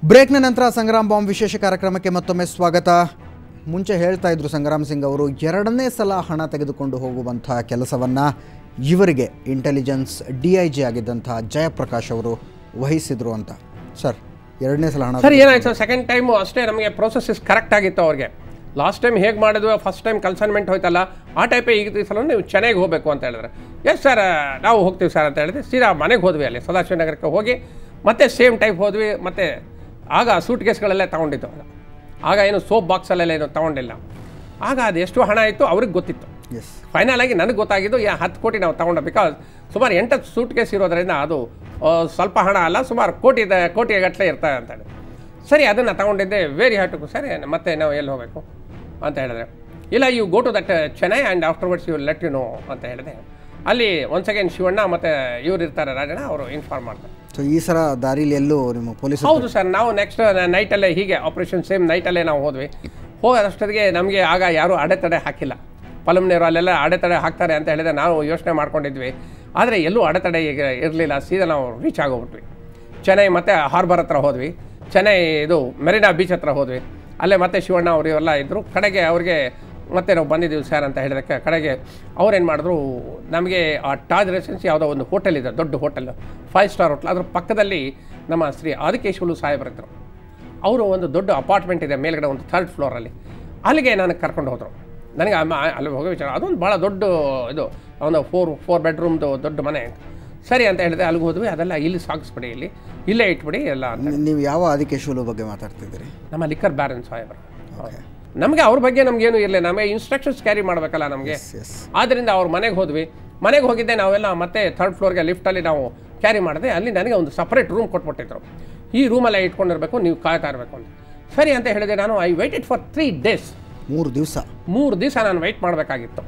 ಬ್ರೇಕ್ನ ನಂತರ ಸಂಗ್ರಾಮ್ ಬಾಂಬ್ ವಿಶೇಷ ಕಾರ್ಯಕ್ರಮಕ್ಕೆ ಮತ್ತೊಮ್ಮೆ ಸ್ವಾಗತ ಮುಂಚೆ ಹೇಳ್ತಾ ಇದ್ರು ಸಂಗ್ರಾಮ್ ಸಿಂಗ್ ಅವರು ಎರಡನೇ ಸಲ ಹಣ ತೆಗೆದುಕೊಂಡು ಹೋಗುವಂಥ ಕೆಲಸವನ್ನು ಇವರಿಗೆ ಇಂಟೆಲಿಜೆನ್ಸ್ ಡಿ ಐ ಜಿ ಆಗಿದ್ದಂಥ ಜಯಪ್ರಕಾಶ್ ಅವರು ವಹಿಸಿದ್ರು ಅಂತ ಸರ್ ಎರಡನೇ ಸಲ ಹಣ ಸರ್ ಏನಾಯ್ತು ಸೆಕೆಂಡ್ ಟೈಮು ಅಷ್ಟೇ ನಮಗೆ ಪ್ರೋಸೆಸ್ ಕರೆಕ್ಟ್ ಆಗಿತ್ತು ಅವ್ರಿಗೆ ಲಾಸ್ಟ್ ಟೈಮ್ ಹೇಗೆ ಮಾಡಿದ್ವಿ ಫಸ್ಟ್ ಟೈಮ್ ಕನ್ಸೈನ್ಮೆಂಟ್ ಹೋಯ್ತಲ್ಲ ಆ ಟೈಪೇ ಈಗ ಈ ಸಲ ನೀವು ಚೆನ್ನೈಗೆ ಹೋಗಬೇಕು ಅಂತ ಹೇಳಿದ್ರೆ ಎಸ್ ಸರ್ ನಾವು ಹೋಗ್ತೀವಿ ಸರ್ ಅಂತ ಹೇಳಿದ್ರೆ ಸೀದಾ ಮನೆಗೆ ಹೋದ್ವಿ ಅಲ್ಲಿ ಸದಾಶಿವನಗರಕ್ಕೆ ಹೋಗಿ ಮತ್ತೆ ಸೇಮ್ ಟೈಪ್ ಹೋದ್ವಿ ಮತ್ತೆ ಆಗ ಸೂಟ್ ಕೇಸ್ಗಳೆಲ್ಲ ತೊಗೊಂಡಿದ್ದು ಆಗ ಏನು ಸೋಪ್ ಬಾಕ್ಸಲ್ಲೆಲ್ಲ ಏನು ತೊಗೊಂಡಿಲ್ಲ ಆಗ ಅದು ಎಷ್ಟು ಹಣ ಇತ್ತು ಅವ್ರಿಗೆ ಗೊತ್ತಿತ್ತು ಎಸ್ ಫೈನಲ್ ಆಗಿ ನನಗೆ ಗೊತ್ತಾಗಿದ್ದು ಯಾ ಹತ್ತು ಕೋಟಿ ನಾವು ತಗೊಂಡ ಬಿಕಾಸ್ ಸುಮಾರು ಎಂಟತ್ತು ಸೂಟ್ ಕೇಸ್ ಇರೋದ್ರಿಂದ ಅದು ಆ, ಸ್ವಲ್ಪ ಹಣ ಅಲ್ಲ ಸುಮಾರು ಕೋಟಿ ಕೋಟಿ ಗಟ್ಟಲೆ ಇರ್ತದೆ ಅಂತ ಹೇಳಿ ಸರಿ ಅದನ್ನು ತಗೊಂಡಿದ್ದೆ ವೇರಿ ಹ್ಯಾಟು ಸರಿ ಮತ್ತೆ ನಾವು ಎಲ್ಲಿ ಹೋಗಬೇಕು ಅಂತ ಹೇಳಿದ್ರೆ ಇಲ್ಲ you go to that Chennai and afterwards you let you know ಅಂತ ಹೇಳಿದೆ ಅಲ್ಲಿ ಒನ್ಸ್ ಅಗೇನ್ ಶಿವಣ್ಣ ಮತ್ತು ಇವ್ರು ಇರ್ತಾರೆ ರಾಜಣ್ಣ ಅವರು ಇನ್ಫಾರ್ಮ್ ಮಾಡ್ತಾರೆ ಸೊ ಈ ಸಲ ದಾರಿಲಿ ಎಲ್ಲೂ ನಿಮ್ಮ ಪೊಲೀಸರು ಹೌದು ಸರ್ ನಾವು ನೆಕ್ಸ್ಟ್ ನೈಟಲ್ಲೇ ಹೀಗೆ ಆಪರೇಷನ್ ಸೇಮ್ ನೈಟಲ್ಲೇ ನಾವು ಹೋದ್ವಿ ಹೋಗೋದಷ್ಟೊತ್ತಿಗೆ ನಮಗೆ ಆಗ ಯಾರೂ ಅಡೆತಡೆ ಹಾಕಿಲ್ಲ ಪಲಮ್ನೇರು ಅಲ್ಲೆಲ್ಲ ಅಡೆತಡೆ ಹಾಕ್ತಾರೆ ಅಂತ ಹೇಳಿದ್ರೆ ನಾವು ಯೋಚನೆ ಮಾಡ್ಕೊಂಡಿದ್ವಿ ಆದರೆ ಎಲ್ಲೂ ಅಡೆತಡೆ ಈಗ ಇರಲಿಲ್ಲ ಸೀದಾ ನಾವು ರೀಚ್ ಆಗೋಗ್ಬಿಟ್ವಿ ಚೆನ್ನೈ ಮತ್ತು ಹಾರ್ಬರ್ ಹತ್ರ ಹೋದ್ವಿ ಚೆನ್ನೈ ಇದು ಮೆರಿನಾ ಬೀಚ್ ಹತ್ರ ಹೋದ್ವಿ ಅಲ್ಲೇ ಮತ್ತೆ ಶಿವಣ್ಣ ಅವರು ಇವೆಲ್ಲ ಇದ್ದರು ಕಡೆಗೆ ಅವ್ರಿಗೆ ಮತ್ತೆ ನಾವು ಬಂದಿದ್ದೀವಿ ಸರ್ ಅಂತ ಹೇಳಿದಕ್ಕೆ ಕಡೆಗೆ ಅವ್ರೇನು ಮಾಡಿದ್ರು ನಮಗೆ ಆ ತಾಜ್ ರೆಸಿಡೆನ್ಸಿ ಯಾವುದೋ ಒಂದು ಹೋಟೆಲ್ ಇದೆ ದೊಡ್ಡ ಹೋಟೆಲ್ ಫೈವ್ ಸ್ಟಾರ್ ಹೋಟೆಲ್ ಅದ್ರ ಪಕ್ಕದಲ್ಲಿ ನಮ್ಮ ಶ್ರೀ ಆದಿಕೇಶವಲು ಸಾಹೇಬರಿದ್ದರು ಅವರು ಒಂದು ದೊಡ್ಡ ಅಪಾರ್ಟ್ಮೆಂಟ್ ಇದೆ ಮೇಲ್ಗಡೆ ಒಂದು ಥರ್ಡ್ ಫ್ಲೋರಲ್ಲಿ ಅಲ್ಲಿಗೆ ನನಗೆ ಕರ್ಕೊಂಡು ಹೋದರು ನನಗೆ ಅಮ್ಮ- ಅಲ್ಲಿ ಹೋಗೋ ವಿಚಾರ ಅದೊಂದು ಭಾಳ ದೊಡ್ಡ ಇದು ಒಂದು ಫೋರ್ ಫೋರ್ ಬೆಡ್ರೂಮ್ದು ದೊಡ್ಡ ಮನೆ ಸರಿ ಅಂತ ಹೇಳಿದೆ ಅಲ್ಲಿಗೆ ಹೋದ್ವಿ ಅದೆಲ್ಲ ಇಲ್ಲಿ ಸಾಗಿಸ್ಬಿಡಿ ಇಲ್ಲಿ ಇಲ್ಲೇ ಇಟ್ಬಿಡಿ ಎಲ್ಲ ಅಂತ ನೀವು ಯಾವ ಆದಿಕೇಶವಲು ಬಗ್ಗೆ ಮಾತಾಡ್ತಿದ್ದೀರಿ ನಮ್ಮ ಲಿಕ್ಕರ್ ಬ್ಯಾರನ್ ಸಾಹೇಬರು ಓಕೆ ನಮಗೆ ಅವ್ರ ಬಗ್ಗೆ ನಮಗೇನು ಇರಲಿಲ್ಲ ನಮಗೆ ಇನ್ಸ್ಟ್ರಕ್ಷನ್ಸ್ ಕ್ಯಾರಿ ಮಾಡಬೇಕಲ್ಲ ನಮಗೆ ಎಸ್ ಎಸ್ ಆದ್ದರಿಂದ ಅವ್ರ ಮನೆಗೆ ಹೋದ್ವಿ ಮನೆಗೆ ಹೋಗಿದ್ದೆ ನಾವೆಲ್ಲ ಮತ್ತೆ ಥರ್ಡ್ ಫ್ಲೋರ್ಗೆ ಲಿಫ್ಟಲ್ಲಿ ನಾವು ಕ್ಯಾರಿ ಮಾಡಿದೆ ಅಲ್ಲಿ ನನಗೆ ಒಂದು ಸಪ್ರೇಟ್ ರೂಮ್ ಕೊಟ್ಬಿಟ್ಟಿದ್ರು ಈ ರೂಮಲ್ಲೇ ಇಟ್ಕೊಂಡಿರ್ಬೇಕು ನೀವು ಕಾಯ್ತಾ ಇರಬೇಕು ಅಂತ ಸರಿ ಅಂತ ಹೇಳಿದೆ ನಾನು I waited for three days ಮೂರು ದಿವಸ ಮೂರು ದಿವಸ ನಾನು ವೆಯ್ಟ್ ಮಾಡಬೇಕಾಗಿತ್ತು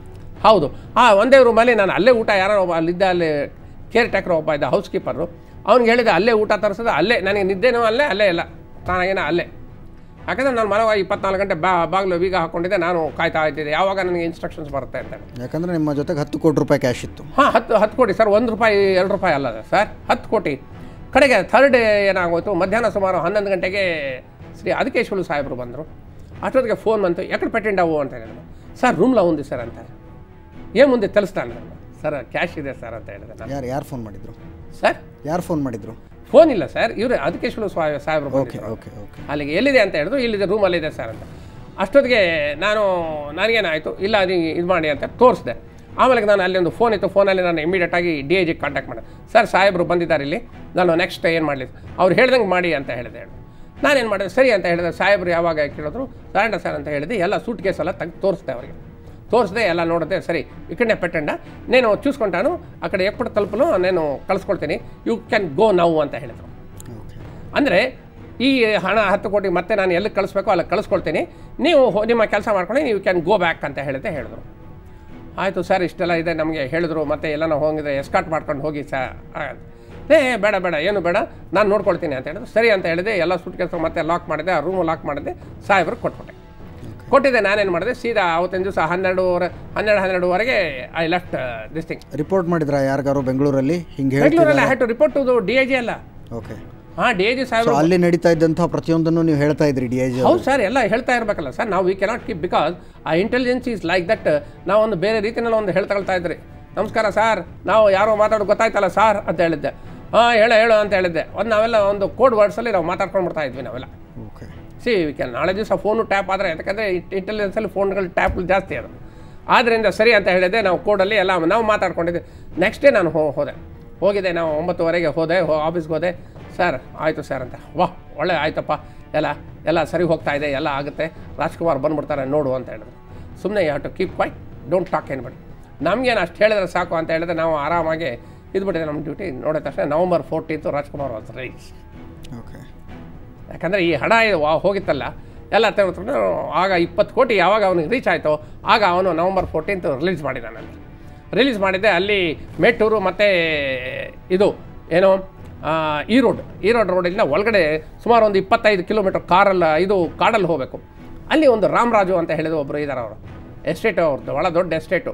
ಹೌದು ಆ ಒಂದೇ ರೂಮಲ್ಲಿ ನಾನು ಅಲ್ಲೇ ಊಟ ಯಾರೋ ಒಬ್ಬ ಅಲ್ಲಿದ್ದ ಅಲ್ಲಿ ಕೇರ್ ಟೇಕರ್ ಒಬ್ಬ ಇದ್ದ ಹೌಸ್ ಕೀಪರು ಅವ್ನಿಗೆ ಹೇಳಿದೆ ಅಲ್ಲೇ ಊಟ ತರಿಸೋದು ಅಲ್ಲೇ ನನಗೆ ನಿದ್ದೆನೂ ಅಲ್ಲೇ ಅಲ್ಲೇ ಇಲ್ಲ ತಾನಾಗೇನ ಅಲ್ಲೇ ಯಾಕಂದರೆ ನಾನು ಮಲಗ ಇಪ್ಪತ್ನಾಲ್ಕು ಗಂಟೆ ಬಾ ಬಾಗಿಲು ಬೀಗ ಹಾಕ್ಕೊಂಡಿದ್ದೆ ನಾನು ಕಾಯ್ತಾ ಇದ್ದಿದ್ದೆ ಯಾವಾಗ ನನಗೆ ಇನ್ಸ್ಟ್ರಕ್ಷನ್ಸ್ ಬರುತ್ತೆ ಅಂತ ಯಾಕಂದರೆ ನಿಮ್ಮ ಜೊತೆಗೆ ಹತ್ತು ಕೋಟಿ ರೂಪಾಯಿ ಕ್ಯಾಶ್ ಇತ್ತು ಹಾಂ ಹತ್ತು ಹತ್ತು ಕೋಟಿ ಸರ್ ಒಂದು ರೂಪಾಯಿ ಎರಡು ರೂಪಾಯಿ ಅಲ್ಲ ಸರ್ ಹತ್ತು ಕೋಟಿ ಕಡೆಗೆ ಥರ್ಡ್ ಏನಾಗೋಯ್ತು ಮಧ್ಯಾಹ್ನ ಸುಮಾರು ಹನ್ನೊಂದು ಗಂಟೆಗೆ ಶ್ರೀ ಅದಕೇಶ್ವಲು ಸಾಹೇಬರು ಬಂದರು ಅಷ್ಟೊತ್ತಿಗೆ ಫೋನ್ ಬಂತು ಎಕಡೆ ಪೆಟ್ಟಿಂಡವು ಅಂತ ಹೇಳಿದ್ರು ಸರ್ ರೂಮ್ಲ ఉంది ಸರ್ ಅಂತ ಏನು ಮುಂದೆ ತಿಳಿಸ್ತಾನೆ ನಾನು ಸರ್ ಕ್ಯಾಶ್ ಇದೆ ಸರ್ ಅಂತ ಹೇಳಿದೆ ನಾನು ಯಾರು ಯಾರು ಫೋನ್ ಮಾಡಿದ್ರು ಸರ್ ಯಾರು ಫೋನ್ ಮಾಡಿದ್ರು ಫೋನ್ ಇಲ್ಲ ಸರ್ ಇವರು ಅದಕೇಶ್ವಲು ಸಾಹೇಬರು ಓಕೆ ಬಂದಿದ್ರು. ಓಕೆ ಓಕೆ ಅಲ್ಲಿಗೆ ಎಲ್ಲಿದೆ ಅಂತ ಹೇಳಿದ್ರು ಇಲ್ಲಿದೆ ರೂಮಲ್ಲಿದೆ ಸರ್ ಅಂತ ಅಷ್ಟೊತ್ತಿಗೆ ನಾನು ನನಗೇನಾಯಿತು ಇಲ್ಲ ಅದು ಇದು ಮಾಡಿ ಅಂತ ತೋರಿಸಿದೆ ಆಮೇಲೆ ನಾನು ಅಲ್ಲಿ ಒಂದು ಫೋನ್ ಇತ್ತು ಫೋನಲ್ಲಿ ನಾನು ಇಮಿಡಿಯೇಟಾಗಿ ಡಿ ಐ ಜಿಗೆ ಕಾಂಟ್ಯಾಕ್ಟ್ ಮಾಡಿದೆ ಸರ್ ಸಾಹೇಬರು ಬಂದಿದ್ದಾರೆ ಇಲ್ಲಿ ನಾನು ನೆಕ್ಸ್ಟ್ ಏನು ಮಾಡಲಿ ಅವ್ರು ಹೇಳ್ದಂಗೆ ಮಾಡಿ ಅಂತ ಹೇಳಿದೆ ನಾನೇನು ಮಾಡಿದೆ ಸರಿ ಅಂತ ಹೇಳಿದೆ ಸಾಹೇಬರು ಯಾವಾಗ ಕೇಳಿದ್ರು ಸರಂಡ ಸರ್ ಅಂತ ಹೇಳಿದೆ ಎಲ್ಲ ಸೂಟ್ ಕೇಸ್ ಎಲ್ಲ ತೆಗೆದು ತೋರಿಸ್ದೆ ಅವರಿಗೆ ತೋರಿಸ್ದೆ ಎಲ್ಲ ನೋಡಿದೆ ಸರಿ ಇಕ್ಕಡನೆ ಪೆಟ್ಟಂಡ నేను చూసుకుంటాను అక్కడ ఎప్పుడు తలుపులో నేను ಕಳಿಸ್ಕೊಳ್ತೀನಿ ಯು ಕ್ಯಾನ್ ಗೋ ನೌ ಅಂತ ಹೇಳಿದರು ಓಕೆ ಅಂದರೆ ಈ ಹಣ ಹತ್ತು ಕೋಟಿ ಮತ್ತೆ ನಾನು ಎಲ್ಲಿ ಕಳಿಸ್ಬೇಕು ಅಲ್ಲಿ ಕಳಿಸ್ಕೊಳ್ತೀನಿ ನೀವು ಹೋ- ನಿಮ್ಮ ಕೆಲಸ ಮಾಡ್ಕೊಂಡು ನೀವು ಕ್ಯಾನ್ ಗೋ ಬ್ಯಾಕ್ ಅಂತ ಹೇಳಿದೆ ಹೇಳಿದ್ರು ಆಯಿತು ಸರ್ ಇಷ್ಟೆಲ್ಲ ಇದೆ ನಮಗೆ ಹೇಳಿದ್ರು ಮತ್ತೆ ಎಲ್ಲ ನಾವು ಹೋಗಿದ್ರೆ ಎಸ್ಕಾಟ್ ಮಾಡ್ಕೊಂಡು ಹೋಗಿ ಸ ಏ ಬೇಡ ಬೇಡ ಏನು ಬೇಡ ನಾನು ನೋಡ್ಕೊಳ್ತೀನಿ ಅಂತ ಹೇಳಿದ್ರು ಸರಿ ಅಂತ ಹೇಳಿದೆ ಎಲ್ಲ ಸುಟ್ ಕೆಲಸ ಮತ್ತೆ ಲಾಕ್ ಮಾಡಿದೆ ಆ ರೂಮು ಲಾಕ್ ಮಾಡಿದೆ ಸಾಹೇಬ್ರಿಗೆ ಕೊಟ್ಬಿಟ್ಟೆ ಕೊಟ್ಟಿದ್ದೆ ನಾನೇನು ಮಾಡಿದೆ ಸೀದಾ ಅವತ್ತಿನ ದಿವಸ ಹನ್ನೆರಡೂವರೆ ಹನ್ನೆರಡು ಹನ್ನೆರಡುವರೆಗೆ I left this thing report ಮಾಡಿದ್ರಾ ಯಾರಿಗಾರು ಬೆಂಗಳೂರಲ್ಲಿ ಹಿಂಗೆ ಹೇಳ್ತಿದ್ದಾರೆ ಬೆಂಗಳೂರಲ್ಲಿ had to report to D I G ಅಲ್ಲ ಓಕೆ ಹಾಂ ಡಿ ಐ ಜಿ ಸೊ ಸಾಹೇಬ್ ಅಲ್ಲಿ ನಡೀತಾ ಇದ್ದಂಥ ಪ್ರತಿಯೊಂದನ್ನು ನೀವು ಹೇಳ್ತಾ ಇದ್ರಿ ಡಿ ಐ ಜಿ ಹೌದು ಸರ್ ಎಲ್ಲ ಹೇಳ್ತಾ ಇರಬೇಕಲ್ಲ ಸರ್ ನಾವು ವಿ ಕೆನಾಟ್ ಕೀಪ್ ಬಿಕಾಸ್ ಆ ಇಂಟೆಲಿಜೆನ್ಸ್ ಈಸ್ ಲೈಕ್ ದಟ್ ನಾವು ಒಂದು ಬೇರೆ ರೀತಿಯಲ್ಲಿ ಒಂದು ಹೇಳ್ತಾ ಹೇಳ್ತಾ ಇದ್ರಿ ನಮಸ್ಕಾರ ಸರ್ ನಾವು ಯಾರೋ ಮಾತಾಡೋದು ಗೊತ್ತಾಯ್ತಲ್ಲ ಸರ್ ಅಂತ ಹೇಳಿದ್ದೆ ಹಾಂ ಹೇಳು ಹೇಳು ಅಂತ ಹೇಳಿದ್ದೆ ಒಂದು ನಾವೆಲ್ಲ ಒಂದು ಕೋಡ್ ವರ್ಡ್ಸಲ್ಲಿ ನಾವು ಮಾತಾಡ್ಕೊಂಡು ಬಿಡ್ತಾ ಇದ್ವಿ ನಾವೆಲ್ಲ ಓಕೆ ಸಿ ವಿ ಕ್ಯಾನ್ ನಾಳೆ ದಿವಸ ಫೋನು ಟ್ಯಾಪ್ ಆದರೆ ಯಾಕಂದರೆ ಇಂಟೆಲಿಜೆನ್ಸಲ್ಲಿ ಫೋನ್ಗಳು ಟ್ಯಾಪ್ ಜಾಸ್ತಿ ಅದು ಆದ್ದರಿಂದ ಸರಿ ಅಂತ ಹೇಳಿದೆ ನಾವು ಕೋಡಲ್ಲಿ ಎಲ್ಲ ನಾವು ಮಾತಾಡ್ಕೊಂಡಿದ್ದೆ ನೆಕ್ಸ್ಟ್ ಡೇ ನಾನು ಹೋ- ಹೋದೆ ಹೋಗಿದ್ದೆ ನಾವು ಒಂಬತ್ತುವರೆಗೆ ಹೋದೆ ಹೋ ಆಫೀಸ್ಗೆ ಹೋದೆ ಸರ್ ಆಯಿತು ಸರ್ ಅಂತ ವಾಹ್ ಒಳ್ಳೆ ಆಯ್ತಪ್ಪ ಎಲ್ಲ ಎಲ್ಲ ಸರಿ ಹೋಗ್ತಾ ಇದೆ ಎಲ್ಲ ಆಗುತ್ತೆ ರಾಜ್ಕುಮಾರ್ ಬಂದ್ಬಿಡ್ತಾರೆ ನೋಡು ಅಂತ ಹೇಳಿದ್ರು ಸುಮ್ಮನೆ you have to keep quiet don't talk ಏನ್ಬೇಡಿ ನಮಗೇನು ಅಷ್ಟು ಹೇಳಿದ್ರೆ ಸಾಕು ಅಂತ ಹೇಳಿದ್ರೆ ನಾವು ಆರಾಮಾಗಿ ಇದ್ಬಿಟ್ಟಿದೆ ನಮ್ಮ ಡ್ಯೂಟಿ ನೋಡಿದ ತಕ್ಷಣ November fourteenth Rajkumar was raise okay ಯಾಕಂದರೆ ಈ ಹಣ ಇದು ವಾ- ಹೋಗಿತ್ತಲ್ಲ ಎಲ್ಲ ತೆಗೆದು ಆಗ ಇಪ್ಪತ್ತು ಕೋಟಿ ಯಾವಾಗ ಅವನಿಗೆ ರೀಚ್ ಆಯಿತು ಆಗ ಅವನು ನವಂಬರ್ ಫೋರ್ಟೀನ್ತ್ ರಿಲೀಸ್ ಮಾಡಿದ್ದಾನಲ್ಲಿ ರಿಲೀಸ್ ಮಾಡಿದ್ದೆ ಅಲ್ಲಿ ಮೇಟೂರು ಮತ್ತು ಇದು ಏನು ಆ, ಈ ರೋಡ್ ಈ ರೋಡ್ ರೋಡಿಂದ ಒಳಗಡೆ ಸುಮಾರು ಒಂದು ಇಪ್ಪತ್ತೈದು ಕಿಲೋಮೀಟರ್ ಕಾರಲ್ಲಿ ಇದು ಕಾಡಲ್ಲಿ ಹೋಗಬೇಕು ಅಲ್ಲಿ ಒಂದು ರಾಮರಾಜು ಅಂತ ಹೇಳಿದ ಒಬ್ಬರು ಇದ್ದಾರೆ ಅವರು ಎಸ್ಟೇಟು ಅವ್ರದ್ದು ಭಾಳ ದೊಡ್ಡ ಎಸ್ಟೇಟು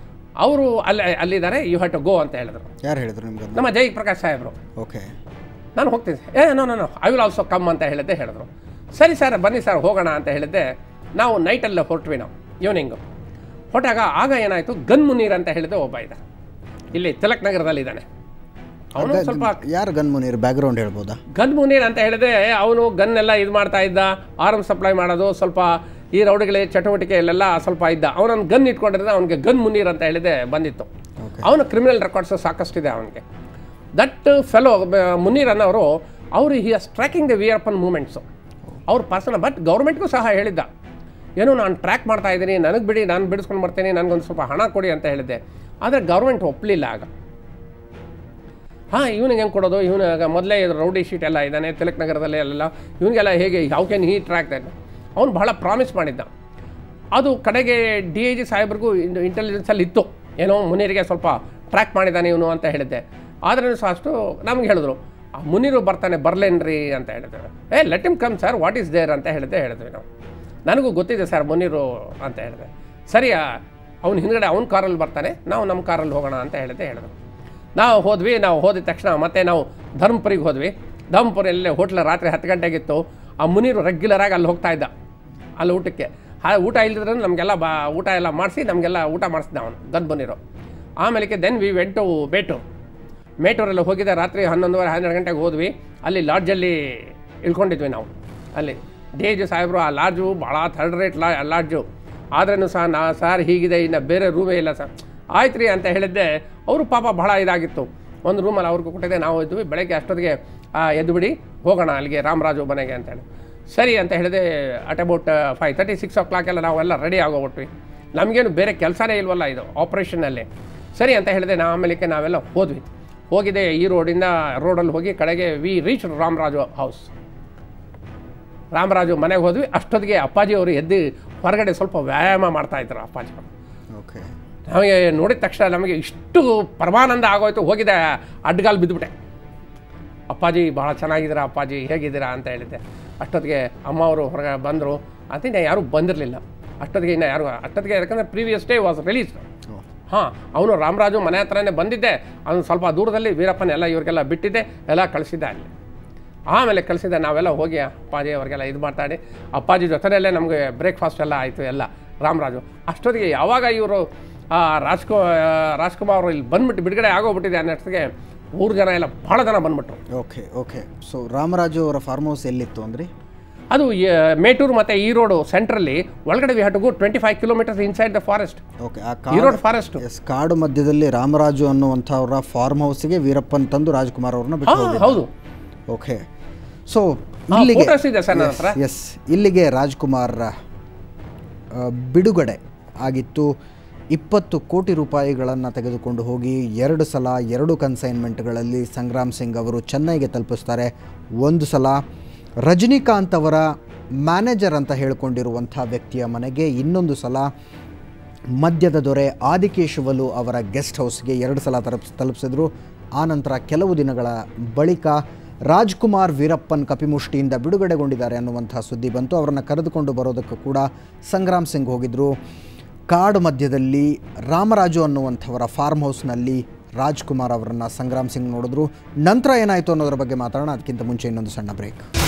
ಅವರು ಅಲ್ಲಿ ಅಲ್ಲಿದ್ದಾರೆ ಯು ಹ್ಯಾವ್ ಟು ಗೋ ಅಂತ ಹೇಳಿದ್ರು ಯಾರು ಹೇಳಿದ್ರು ನಿಮ್ಗೆ ನಮ್ಮ ಜೈ ಪ್ರಕಾಶ್ ಸಾಹೇಬರು ಓಕೆ ನಾನು ಹೋಗ್ತೀನಿ ಏ no no I will also come ಅಂತ ಹೇಳಿದ್ದೆ ಹೇಳಿದ್ರು ಸರಿ ಸರ್ ಬನ್ನಿ ಸರ್ ಹೋಗೋಣ ಅಂತ ಹೇಳಿದ್ದೆ ನಾವು ನೈಟಲ್ಲೇ ಹೊರಟ್ವಿ ನಾವು ಈವ್ನಿಂಗು ಹೊರಟಾಗ ಆಗ ಏನಾಯಿತು ಗನ್ ಮುನೀರ್ ಅಂತ ಹೇಳಿದ್ದೆ ಒಬ್ಬ ಇದ್ದ ಇಲ್ಲಿ ತಿಲಕ್ ನಗರದಲ್ಲಿ ಇದ್ದಾನೆ ಅವನು ಸ್ವಲ್ಪ ಯಾರು ಗನ್ ಮುನೀರ್ ಬ್ಯಾಕ್ಗ್ರೌಂಡ್ ಹೇಳ್ಬೋದಾ ಗನ್ ಮುನೀರ್ ಅಂತ ಹೇಳಿದ್ರೆ ಅವನು ಗನ್ ಎಲ್ಲ ಇದು ಮಾಡ್ತಾ ಇದ್ದ ಆರ್ಮ್ ಸಪ್ಲೈ ಮಾಡೋದು ಸ್ವಲ್ಪ ಈ ರೌಡಿಗಳಿಗೆ ಚಟುವಟಿಕೆಯಲ್ಲೆಲ್ಲ ಸ್ವಲ್ಪ ಇದ್ದ ಅವನೊಂದು ಗನ್ ಇಟ್ಕೊಂಡಿದ್ರೆ ಅವನಿಗೆ ಗನ್ ಮುನೀರ್ ಅಂತ ಹೇಳಿದೆ ಬಂದಿತ್ತು ಅವನ ಕ್ರಿಮಿನಲ್ ರೆಕಾರ್ಡ್ಸ್ ಸಾಕಷ್ಟಿದೆ ಅವನಿಗೆ ದಟ್ ಫೆಲೋ ಮುನೀರ್ ಅನ್ನೋರು ಅವರು he as tracking the Veerappan movements ಅವ್ರ ಪರ್ಸನ್ ಬಟ್ ಗೌರ್ಮೆಂಟ್ಗೂ ಸಹ ಹೇಳಿದ್ದ ಏನೋ ನಾನು ಟ್ರ್ಯಾಕ್ ಮಾಡ್ತಾ ಇದ್ದೀನಿ ನನಗೆ ಬಿಡಿ ನಾನು ಬಿಡಿಸ್ಕೊಂಡು ಬರ್ತೀನಿ ನನಗೊಂದು ಸ್ವಲ್ಪ ಹಣ ಕೊಡಿ ಅಂತ ಹೇಳಿದ್ದೆ ಆದರೆ ಗೌರ್ಮೆಂಟ್ ಒಪ್ಪಲಿಲ್ಲ ಆಗ ಹಾಂ ಇವನಿಗೆ ಹೆಂಗೆ ಕೊಡೋದು ಇವನು ಮೊದಲೇ ರೌಡಿ ಶೀಟ್ ಎಲ್ಲ ಇದ್ದಾನೆ ತಿಲಕ್ ನಗರದಲ್ಲಿ ಎಲ್ಲ ಇವನಿಗೆಲ್ಲ ಹೇಗೆ ಯಾವ ಕ್ಯಾನ್ ಹೀ ಟ್ರ್ಯಾಕ್ ದಟ್ ಅವನು ಬಹಳ ಪ್ರಾಮಿಸ್ ಮಾಡಿದ್ದ ಅದು ಕಡೆಗೆ ಡಿ ಐ ಜಿ ಸಾಹೇಬ್ರಿಗೂ ಇಂಟೆಲಿಜೆನ್ಸಲ್ಲಿ ಇತ್ತು ಏನೋ ಮುನೀರಿಗೆ ಸ್ವಲ್ಪ ಟ್ರ್ಯಾಕ್ ಮಾಡಿದ್ದಾನೆ ಇವನು ಅಂತ ಹೇಳಿದ್ದೆ ಆದ್ರೂ ಸಹ ಅಷ್ಟು ನಮ್ಗೆ ಹೇಳಿದ್ರು ಆ ಮುನೀರು ಬರ್ತಾನೆ ಬರ್ಲೇನ್ರಿ ಅಂತ ಹೇಳಿದ್ರು ಏ let him come sir what is there ಅಂತ ಹೇಳಿದ್ದೆ ಹೇಳಿದ್ವಿ ನಾವು ನನಗೂ ಗೊತ್ತಿದೆ ಸರ್ ಮುನೀರು ಅಂತ ಹೇಳಿದೆ ಸರಿ ಅವ್ನು ಹಿಂದ್ಗಡೆ ಅವ್ನ ಕಾರಲ್ಲಿ ಬರ್ತಾನೆ ನಾವು ನಮ್ಮ ಕಾರಲ್ಲಿ ಹೋಗೋಣ ಅಂತ ಹೇಳಿದ್ದೆ ಹೇಳಿದ್ರು ನಾವು ಹೋದ್ವಿ ನಾವು ಹೋದಿದ ತಕ್ಷಣ ಮತ್ತೆ ನಾವು ಧರ್ಮಪುರಿಗೆ ಹೋದ್ವಿ ಧರ್ಮಪುರಿಯಲ್ಲೇ ಹೋಟ್ಲ ರಾತ್ರಿ ಹತ್ತು ಗಂಟೆಗಿತ್ತು ಆ ಮುನೀರು ರೆಗ್ಯುಲರಾಗಿ ಅಲ್ಲಿ ಹೋಗ್ತಾ ಇದ್ದ ಅಲ್ಲಿ ಊಟಕ್ಕೆ ಆ ಊಟ ಇಲ್ಲದ್ರೆ ನಮಗೆಲ್ಲ ಬಾ ಊಟ ಎಲ್ಲ ಮಾಡಿಸಿ ನಮಗೆಲ್ಲ ಊಟ ಮಾಡಿಸಿದ ಅವನು ಗನ್ ಬನ್ನಿರೋ ಆಮೇಲೆ ದೆನ್ ವಿ ವೆಂಟ್ ಟು ಬೇಟೂರು ಮೇಟೂರಲ್ಲಿ ಹೋಗಿದ್ದೆ ರಾತ್ರಿ ಹನ್ನೊಂದುವರೆ ಹನ್ನೆರಡು ಗಂಟೆಗೆ ಹೋದ್ವಿ ಅಲ್ಲಿ ಲಾಡ್ಜಲ್ಲಿ ಇಳ್ಕೊಂಡಿದ್ವಿ ನಾವು ಅಲ್ಲಿ ಡಿ ಜಿ ಸಾಹೇಬರು ಆ ಲಾಡ್ಜು ಭಾಳ ಥರ್ಡ್ ರೇಟ್ ಲಾ ಲಾಡ್ಜು ಆದ್ರೂ ಸಹ ನಾ ಸರ್ ಹೀಗಿದೆ ಇನ್ನು ಬೇರೆ ರೂಮೇ ಇಲ್ಲ ಸರ್ ಆಯ್ತು ರೀ ಅಂತ ಹೇಳಿದ್ದೆ ಅವರು ಪಾಪ ಬಹಳ ಇದಾಗಿತ್ತು ಒಂದು ರೂಮಲ್ಲಿ ಅವ್ರಿಗೂ ಕೊಟ್ಟಿದ್ದೆ ನಾವು ಇದ್ವಿ ಬೆಳಗ್ಗೆ ಅಷ್ಟೊತ್ತಿಗೆ ಆ, ಎದ್ದು ಬಿಡಿ ಹೋಗೋಣ ಅಲ್ಲಿಗೆ ರಾಮರಾಜು ಮನೆಗೆ ಅಂತೇಳಿ ಸರಿ ಅಂತ ಹೇಳಿದೆ at about five thirty six ಓ ಕ್ಲಾಕೆಲ್ಲ ನಾವೆಲ್ಲ ರೆಡಿ ಆಗೋಗ್ಬಿಟ್ವಿ ನಮಗೇನು ಬೇರೆ ಕೆಲಸನೇ ಇಲ್ವಲ್ಲ ಇದು ಆಪ್ರೇಷನ್ನಲ್ಲಿ ಸರಿ ಅಂತ ಹೇಳಿದೆ ನಾ ಆಮೇಲೆ ನಾವೆಲ್ಲ ಹೋದ್ವಿ ಹೋಗಿದೆ ಈ ರೋಡಿಂದ ರೋಡಲ್ಲಿ ಹೋಗಿ ಕಡೆಗೆ we reach Ramaraju house Ramaraju ಮನೆಗೆ ಹೋದ್ವಿ ಅಷ್ಟೊತ್ತಿಗೆ ಅಪ್ಪಾಜಿ ಅವರು ಎದ್ದು ಹೊರಗಡೆ ಸ್ವಲ್ಪ ವ್ಯಾಯಾಮ ಮಾಡ್ತಾ ಇದ್ರು ಅಪ್ಪಾಜಿ ಅವರು ಓಕೆ ನಮಗೆ ನೋಡಿದ ತಕ್ಷಣ ನಮಗೆ ಇಷ್ಟು ಪರಮಾನಂದ ಆಗೋಯ್ತು ಹೋಗಿದೆ ಅಡ್ಗಾಲ್ ಬಿದ್ದುಬಿಟ್ಟೆ ಅಪ್ಪಾಜಿ ಭಾಳ ಚೆನ್ನಾಗಿದ್ದೀರಾ ಅಪ್ಪಾಜಿ ಹೇಗಿದ್ದೀರಾ ಅಂತ ಹೇಳಿದ್ದೆ ಅಷ್ಟೊತ್ತಿಗೆ ಅಮ್ಮ ಅವರು ಹೊರಗೆ ಬಂದರು ಅಂತಿನ್ನ ಯಾರೂ ಬಂದಿರಲಿಲ್ಲ ಅಷ್ಟೊತ್ತಿಗೆ ಇನ್ನು ಯಾರು ಅಷ್ಟೊತ್ತಿಗೆ ಯಾಕಂದರೆ ಪ್ರೀವಿಯಸ್ ಡೇ ವಾಸ್ ರಿಲೀಸ್ ಹಾಂ ಅವನು ರಾಮರಾಜು ಮನೆ ಹತ್ರನೇ ಬಂದಿದ್ದೆ ಅವನು ಸ್ವಲ್ಪ ದೂರದಲ್ಲಿ ವೀರಪ್ಪನ ಎಲ್ಲ ಇವ್ರಿಗೆಲ್ಲ ಬಿಟ್ಟಿದ್ದೆ ಎಲ್ಲ ಕಳಿಸಿದ್ದೆ ಅಲ್ಲಿ ಆಮೇಲೆ ಕಳಿಸಿದ್ದೆ ನಾವೆಲ್ಲ ಹೋಗಿ ಅಪ್ಪಾಜಿ ಅವ್ರಿಗೆಲ್ಲ ಇದು ಮಾತಾಡಿ ಅಪ್ಪಾಜಿ ಜೊತೆಯಲ್ಲೇ ನಮಗೆ ಬ್ರೇಕ್ಫಾಸ್ಟ್ ಎಲ್ಲ ಆಯಿತು ಎಲ್ಲ ರಾಮರಾಜು ಅಷ್ಟೊತ್ತಿಗೆ ಯಾವಾಗ ಇವರು ರಾಜ್ಕು ರಾಜ್ಕುಮಾರ್ ಅವರು ಇಲ್ಲಿ ಬಂದ್ಬಿಟ್ಟು ಬಿಡುಗಡೆ ಆಗೋಗ್ಬಿಟ್ಟಿದೆ ಅನ್ನೋಷ್ಟಿಗೆ ಮೂರು ಜನ ಎಲ್ಲ ಭಾಳ ಜನ ಬಂದ್ಬಿಟ್ರು ಓಕೆ ಓಕೆ ಸೊ ರಾಮರಾಜು ಅವರ ಫಾರ್ಮ್ ಹೌಸ್ ಎಲ್ಲಿತ್ತು ಅಂದ್ರಿ ಅದು ಆ, ಮೇಟೂರು ಮತ್ತು ಈ ರೋಡು ಸೆಂಟ್ರಲ್ಲಿ ಒಳಗಡೆ we have to go twenty five kilometres inside the forest okay ಆ ಈ ಕಾಡು ರೋಡ್ ಫಾರೆಸ್ಟ್ ಎಸ್ ಕಾಡು ಮಧ್ಯದಲ್ಲಿ ರಾಮರಾಜು ಅನ್ನುವಂಥವ್ರ ಫಾರ್ಮ್ ಹೌಸ್ಗೆ ವೀರಪ್ಪನ್ ತಂದು ರಾಜ್ಕುಮಾರ್ ಅವ್ರನ್ನ ಬಿಟ್ಟು ಹಾಂ ಹೋಗಿದ್ದು ಹೌದು ಓಕೆ ಸೊ ಇಲ್ಲಿಗೆ ಫೋಟೋಸ್ ಇದೆ ಸರ್ ನನ್ನ ಹತ್ರ ಎಸ್ ಇಲ್ಲಿಗೆ ರಾಜ್ಕುಮಾರ್ ಆ, ಬಿಡುಗಡೆ ಆಗಿತ್ತು ಇಪ್ಪತ್ತು ಕೋಟಿ ರೂಪಾಯಿಗಳನ್ನು ತೆಗೆದುಕೊಂಡು ಹೋಗಿ ಎರಡು ಸಲ ಎರಡು ಕನ್ಸೈನ್ಮೆಂಟ್ಗಳಲ್ಲಿ ಸಂಗ್ರಾಮ್ ಸಿಂಗ್ ಅವರು ಚೆನ್ನೈಗೆ ತಲುಪಿಸ್ತಾರೆ ಒಂದು ಸಲ ರಜನಿಕಾಂತ್ ಅವರ ಮ್ಯಾನೇಜರ್ ಅಂತ ಹೇಳ್ಕೊಂಡಿರುವಂಥ ವ್ಯಕ್ತಿಯ ಮನೆಗೆ ಇನ್ನೊಂದು ಸಲ ಮದ್ಯದ ದೊರೆ ಆದಿಕೇಶವಲು ಅವರ ಗೆಸ್ಟ್ ಹೌಸ್ಗೆ ಎರಡು ಸಲ ತಲುಪಿಸ್ ತಲುಪಿಸಿದ್ರು ಆನಂತರ ಕೆಲವು ದಿನಗಳ ಬಳಿಕ ರಾಜ್ಕುಮಾರ್ ವೀರಪ್ಪನ್ ಕಪಿಮುಷ್ಟಿಯಿಂದ ಬಿಡುಗಡೆಗೊಂಡಿದ್ದಾರೆ ಅನ್ನುವಂಥ ಸುದ್ದಿ ಬಂತು ಅವರನ್ನು ಕರೆದುಕೊಂಡು ಬರೋದಕ್ಕೂ ಕೂಡ ಸಂಗ್ರಾಮ್ ಸಿಂಗ್ ಹೋಗಿದ್ದರು ಕಾಡು ಮಧ್ಯದಲ್ಲಿ ರಾಮರಾಜು ಅನ್ನುವಂಥವರ ಫಾರ್ಮ್ ಹೌಸ್ನಲ್ಲಿ ರಾಜ್ಕುಮಾರ್ ಅವರನ್ನು ಸಂಗ್ರಾಮ್ ಸಿಂಗ್ ನೋಡಿದ್ರು ನಂತರ ಏನಾಯಿತು ಅನ್ನೋದ್ರ ಬಗ್ಗೆ ಮಾತಾಡೋಣ ಅದಕ್ಕಿಂತ ಮುಂಚೆ ಇನ್ನೊಂದು ಸಣ್ಣ ಬ್ರೇಕ್